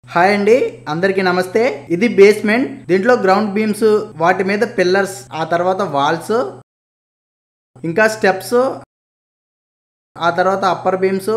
hi అండి అందరికీ నమస్తే ఇది బేస్మెంట్ దీంట్లో గ్రౌండ్ బీమ్స్ వాటి మీద పిల్లర్స్ ఆ తర్వాత వాల్స్ ఇంకా స్టెప్స్ ఆ తర్వాత అప్పర్ బీమ్స్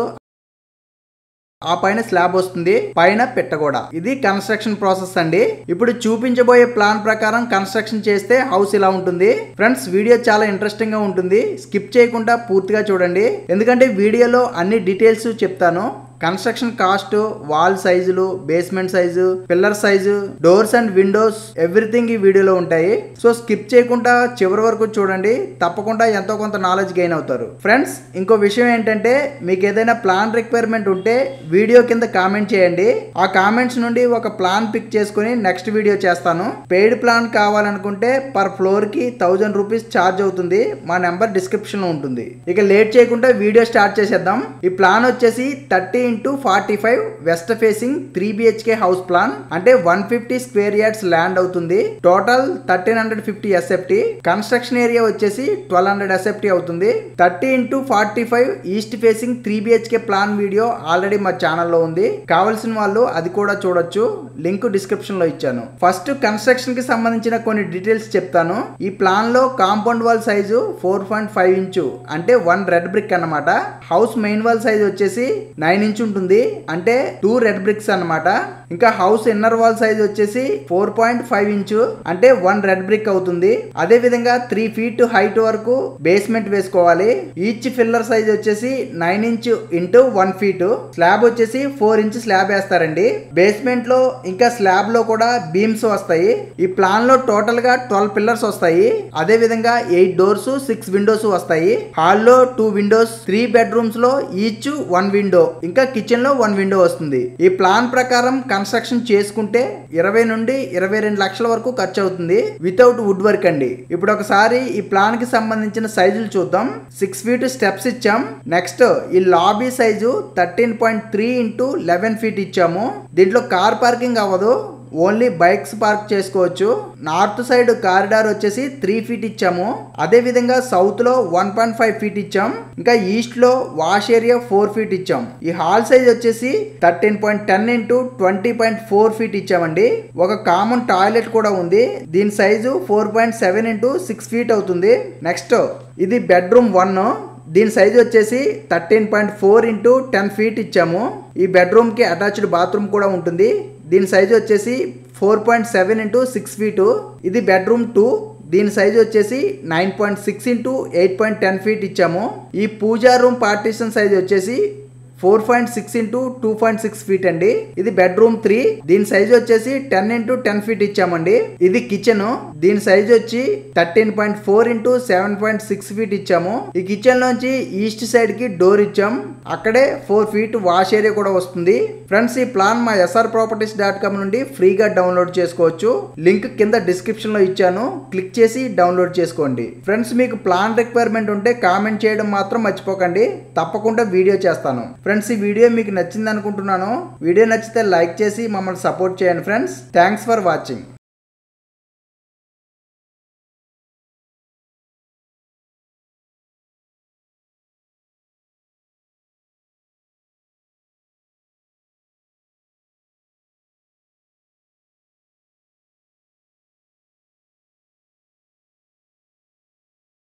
ఆ పైన స్లాబ్ వస్తుంది పైన పెట్టగోడ ఇది కన్స్ట్రక్షన్ ప్రాసెస్ అండి ఇప్పుడు చూపించబోయే ప్లాన్ ప్రకారం కన్స్ట్రక్షన్ చేస్తే హౌస్ ఇలా ఉంటుంది ఫ్రెండ్స్ వీడియో చాలా ఇంట్రెస్టింగ్ గా ఉంటుంది స్కిప్ చేయకుండా పూర్తిగా చూడండి ఎందుకంటే వీడియోలో అన్ని డీటెయిల్స్ చెప్తాను కన్స్ట్రక్షన్ కాస్ట్ వాల్ సైజులు basement size pillar size doors and windows everything ఈ వీడియోలో ఉంటాయి సో స్కిప్ చేయకుండా చివరి వరకు చూడండి తప్పకుండా ఎంతో కొంత నాలెడ్జ్ గెయిన్ అవుతారు ఫ్రెండ్స్ ఇంకో విషయం ఏంటంటే మీకు ఏదైనా ప్లాన్ రిక్వైర్మెంట్ ఉంటే వీడియో కింద కామెంట్ చేయండి ఆ కామెంట్స్ నుండి ఒక ప్లాన్ పిక్ చేసుకుని నెక్స్ట్ వీడియో చేస్తాను పెయిడ్ ప్లాన్ కావాలనుకుంటే పర్ ఫ్లోర్ కి థౌజండ్ రూపీస్ ఛార్జ్ అవుతుంది మా నెంబర్ డిస్క్రిప్షన్ లో ఉంటుంది ఇక లేట్ చేయకుండా వీడియో స్టార్ట్ చేసేద్దాం ఈ ప్లాన్ వచ్చేసి thirty into forty five west facing three BHK house plan అంటే one fifty square yards land అవుతుంది total thirteen hundred fifty SFT construction area వచ్చేసి ట్వెల్వ్ హండ్రెడ్ ఎస్ఎఫ్టీ అవుతుంది thirty into forty five east facing three BHK plan video already మా ఛానల్లో ఉంది కావాల్సిన వాళ్ళు అది కూడా చూడొచ్చు లింక్ డిస్క్రిప్షన్ లో ఇచ్చాను ఫస్ట్ కన్స్ట్రక్షన్ కి సంబంధించిన కొన్ని డీటెయిల్స్ చెప్తాను ఈ ప్లాన్ లో compound wall size four point five inch అంటే వన్ రెడ్ బ్రిక్ అన్నమాట హౌస్ మెయిన్ వాల్ సైజ్ వచ్చేసి నైన్ ఇంచ్ ఉంటుంది అంటే టూ రెడ్ బ్రిక్స్ అన్నమాట ఇంకా హౌస్ ఇన్నర్ వాల్ సైజ్ వచ్చేసి ఫోర్ పాయింట్ ఫైవ్ ఇంచు అంటే వన్ రెడ్ బ్రిక్ అవుతుంది అదే విధంగా త్రీ ఫీట్ హైట్ వరకు బేస్మెంట్ వేసుకోవాలి ఈచ్ ఫిల్లర్ సైజ్ వచ్చేసి nine inch into one feet slab వచ్చేసి ఫోర్ ఇంచ్ స్లాబ్ వేస్తారండి బేస్మెంట్ లో ఇంకా స్లాబ్ లో కూడా బీమ్స్ వస్తాయి ఈ ప్లాన్ లో టోటల్ గా ట్వెల్వ్ పిల్లర్స్ వస్తాయి అదే విధంగా ఎయిట్ డోర్స్ సిక్స్ విండోస్ వస్తాయి హాల్లో టూ విండోస్ త్రీ బెడ్రూమ్స్ లో ఈచ్ వన్ విండో ఇంకా కిచెన్ లో వన్ విండో వస్తుంది ఈ ప్లాన్ ప్రకారం కన్స్ట్రక్షన్ చేసుకుంటే ఇరవై నుండి ఇరవై రెండు లక్షల వరకు ఖర్చు అవుతుంది వితౌట్ వుడ్ వర్క్ అండి ఇప్పుడు ఒకసారి ఈ ప్లాన్ కి సంబంధించిన సైజులు చూద్దాం సిక్స్ ఫీట్ స్టెప్స్ ఇచ్చాం నెక్స్ట్ ఈ lobby size thirteen point three into eleven feet ఇచ్చాము దీంట్లో కార్ పార్కింగ్ అవ్వదు ఓన్లీ బైక్స్ పార్క్ చేసుకోవచ్చు నార్త్ సైడ్ కారిడార్ వచ్చేసి త్రీ ఫీట్ ఇచ్చాము అదే విధంగా సౌత్ లో వన్ పాయింట్ ఫైవ్ ఫీట్ ఇచ్చాం ఇంకా ఈస్ట్ లో వాష్ ఏరియా ఫోర్ ఫీట్ ఇచ్చాం ఈ హాల్ సైజ్ వచ్చేసి thirteen point ten into twenty point four feet ఇచ్చామండి ఒక కామన్ టాయిలెట్ కూడా ఉంది దీని size four point seven into six feet అవుతుంది నెక్స్ట్ ఇది బెడ్రూమ్ వన్ దీని సైజ్ వచ్చేసి thirteen point four into ten feet ఇచ్చాము ఈ బెడ్రూమ్కి అటాచ్డ్ బాత్రూమ్ కూడా ఉంటుంది దీని సైజ్ వచ్చేసి four point seven into six feet ఇది బెడ్రూమ్ టూ దీని సైజ్ వచ్చేసి nine point six into eight point ten feet ఇచ్చాము ఈ పూజా రూమ్ పార్టీషన్ సైజ్ వచ్చేసి four point six into two point six feet అండి ఇది బెడ్రూమ్ త్రీ దీని సైజ్ వచ్చేసి టెన్ ఇంటూ టెన్ ఫీట్ ఇచ్చామండి ఇది కిచెన్ దీని సైజ్ వచ్చి thirteen point four into seven point six feet ఇచ్చాము ఈ కిచెన్ లోంచి ఈస్ట్ సైడ్ కి డోర్ ఇచ్చాం అక్కడే ఫోర్ ఫీట్ వాష్ ఏరియా కూడా వస్తుంది ఫ్రెండ్స్ ఈ ప్లాన్ మా ఎస్ఆర్ ప్రాపర్టీస్ డాట్ కామ్ నుండి ఫ్రీగా డౌన్లోడ్ చేసుకోవచ్చు లింక్ కింద డిస్క్రిప్షన్ లో ఇచ్చాను క్లిక్ చేసి డౌన్లోడ్ చేసుకోండి ఫ్రెండ్స్ మీకు ప్లాన్ రిక్వైర్మెంట్ ఉంటే కామెంట్ చేయడం మాత్రం మర్చిపోకండి తప్పకుండా వీడియో చేస్తాను ఫ్రెండ్స్ ఈ వీడియో మీకు నచ్చింది అనుకుంటున్నాను వీడియో నచ్చితే లైక్ చేసి మమ్మల్ని సపోర్ట్ చేయండి ఫ్రెండ్స్ థ్యాంక్స్ ఫర్ వాచింగ్